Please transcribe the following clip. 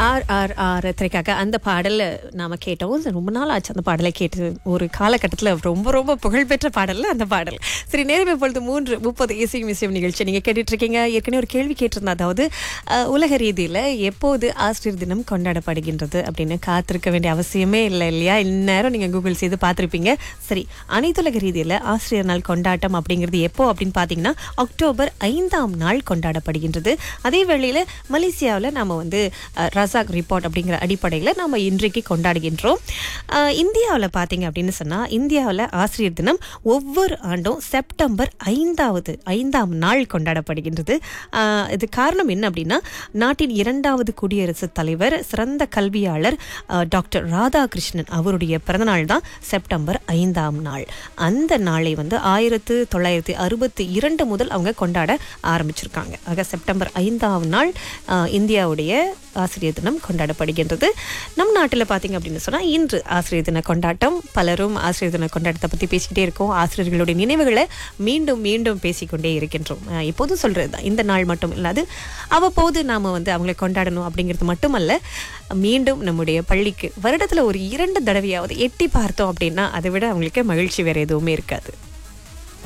R R R திரைக்காக அந்த பாடலை நாம கேட்டோம் இது ரொம்ப நாள் ஆச்சு அந்த பாடலை கேட்டு ஒரு காலகட்டத்தில் ரொம்ப ரொம்ப புகழ்பெற்ற பாடல்ல அந்த பாடல் சரி நேரம் இப்பொழுது மூன்று முப்பது இசை மியூசியம் நிகழ்ச்சி நீங்க கேட்டுட்டு இருக்கீங்க ஏற்கனவே ஒரு கேள்வி கேட்டிருந்தா அதாவது அஹ், உலக ரீதியில எப்போது ஆசிரியர் தினம் கொண்டாடப்படுகின்றது அப்படின்னு காத்திருக்க வேண்டிய அவசியமே இல்லை இல்லையா இந்நேரம் நீங்க கூகுள் செய்து பார்த்திருப்பீங்க சரி அனைத்துலக ரீதியில ஆசிரியர் நாள் கொண்டாட்டம் அப்படிங்கிறது எப்போ அப்படின்னு பார்த்தீங்கன்னா அக்டோபர் ஐந்தாம் நாள் கொண்டாடப்படுகின்றது அதே வேளையில மலேசியாவில் நாம வந்து அஹ், ரசாக் ரிப்போர்ட் அப்படிங்கிற அடிப்படையில் நம்ம இன்றைக்கு கொண்டாடுகின்றோம் இந்தியாவில் பார்த்தீங்க அப்படின்னு சொன்னால் இந்தியாவில் ஆசிரியர் தினம் ஒவ்வொரு ஆண்டும் செப்டம்பர் ஐந்தாவது ஐந்தாம் நாள் கொண்டாடப்படுகின்றது அஹ், இது காரணம் என்ன அப்படின்னா நாட்டின் இரண்டாவது குடியரசுத் தலைவர் சிறந்த கல்வியாளர் அஹ், டாக்டர் ராதாகிருஷ்ணன் அவருடைய பிறந்தநாள் தான் செப்டம்பர் ஐந்தாம் நாள் அந்த நாளை வந்து ஆயிரத்து தொள்ளாயிரத்தி அறுபத்தி இரண்டு முதல் அவங்க கொண்டாட ஆரம்பிச்சிருக்காங்க ஆக செப்டம்பர் ஐந்தாம் நாள் அஹ், இந்தியாவுடைய ஆசிரியர் தினம் கொண்டாடப்படுகின்றது நம் நாட்டில் பார்த்தீங்க அப்படின்னு சொன்னால் இன்று ஆசிரியர் தின கொண்டாட்டம் பலரும் ஆசிரியர் தின கொண்டாட்டத்தை பற்றி பேசிக்கிட்டே இருக்கோம் ஆசிரியர்களுடைய நினைவுகளை மீண்டும் மீண்டும் பேசிக்கொண்டே இருக்கின்றோம் அஹ், எப்போதும் சொல்கிறது தான் இந்த நாள் மட்டும் இல்லாது அவ்வப்போது நாம் வந்து அவங்களை கொண்டாடணும் அப்படிங்கிறது மட்டுமல்ல மீண்டும் நம்முடைய பள்ளிக்கு வருடத்தில் ஒரு இரண்டு தடவையாவது எட்டி பார்த்தோம் அப்படின்னா அதை விட அவங்களுக்கு மகிழ்ச்சி வேறு எதுவுமே இருக்காது